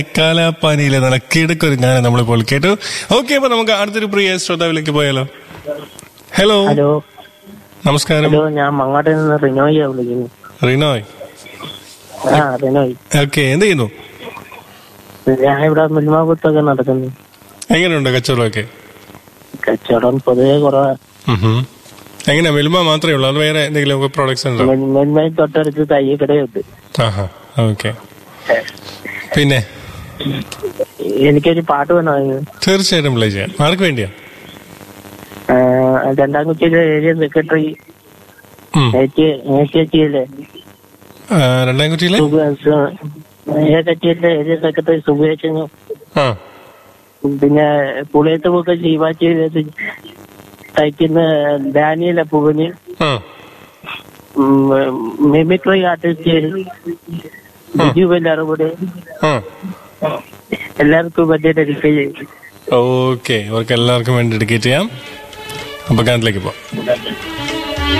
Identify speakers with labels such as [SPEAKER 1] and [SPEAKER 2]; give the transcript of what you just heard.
[SPEAKER 1] കാലാപ്പാനിയിലെ നടക്കിടക്കൊരു ഗാനം നമ്മളിപ്പോൾ കേട്ടു ഓക്കെ അപ്പൊ നമുക്ക് അടുത്തൊരു പ്രിയ ശ്രോതാവിലേക്ക് പോയാലോ ഹലോ
[SPEAKER 2] ഹലോ
[SPEAKER 1] നമസ്കാരം
[SPEAKER 2] ഹലോ ഞാൻ മങ്ങാട്ടിൽ നിന്ന് റിനോയിയാ വിളിക്കുന്നു
[SPEAKER 1] റിനോയ്
[SPEAKER 2] ആ റിനോയ്
[SPEAKER 1] ഓക്കെ എന്ത് ചെയ്യുന്നു
[SPEAKER 2] ഞാൻ ഇവിടെ മിൽമാകുത്തൊക്കെ നടക്കുന്നു
[SPEAKER 1] എങ്ങനെയുണ്ട് കച്ചവടമൊക്കെ
[SPEAKER 2] കച്ചവടം പൊതുവെ കുറവാ
[SPEAKER 1] ഉഹും. എങ്ങനെയാ മിൽമ മാത്രമേ ഉള്ളൂ അത് വേറെ എന്തെങ്കിലും പ്രോഡക്ട്സ് ഉണ്ടോ
[SPEAKER 2] മെന്മയിൽ തൊട്ടടുത്ത് തയ്യക്കടയുണ്ട്
[SPEAKER 1] ആഹാ ഓക്കെ പിന്നെ
[SPEAKER 2] എനിക്കൊരു പാട്ട് വേണമായിരുന്നു
[SPEAKER 1] തീർച്ചയായിട്ടും പ്ലേ ചെയ്യാം ആർക്ക് വേണ്ടിയാ
[SPEAKER 2] ആ, രണ്ടാം കുറ്റിയിലെ ഏരിയ സെക്രട്ടറി
[SPEAKER 1] ഉം.
[SPEAKER 2] ഏച്ചിയിലെ
[SPEAKER 1] ആ, രണ്ടാം കുറ്റിയിലെ
[SPEAKER 2] ഏകച്ചിയിലെ ഏരിയ സെക്രട്ടറി സുബേഷിനും
[SPEAKER 1] ആ
[SPEAKER 2] പിന്നെ പുളിയത്ത് പോക്ക് ശിവാച്ചി തയ്ക്കുന്ന ഡാനിയൽ അപ്പുവിന്
[SPEAKER 1] ആ
[SPEAKER 2] മിമിക്രി ആർട്ടിസ്റ്റ് ബിജു വെല്ലാറുകൂടെ
[SPEAKER 1] ആ
[SPEAKER 2] എല്ലാവർക്കും വലിയ ഡെഡിക്കേഷൻ
[SPEAKER 1] ഓക്കെ അവർക്ക് എല്ലാവർക്കും വേണ്ടി ഡെഡിക്കേറ്റ് ചെയ്യാം അപ്പൊ ഗാനത്തിലേക്ക് പോവാം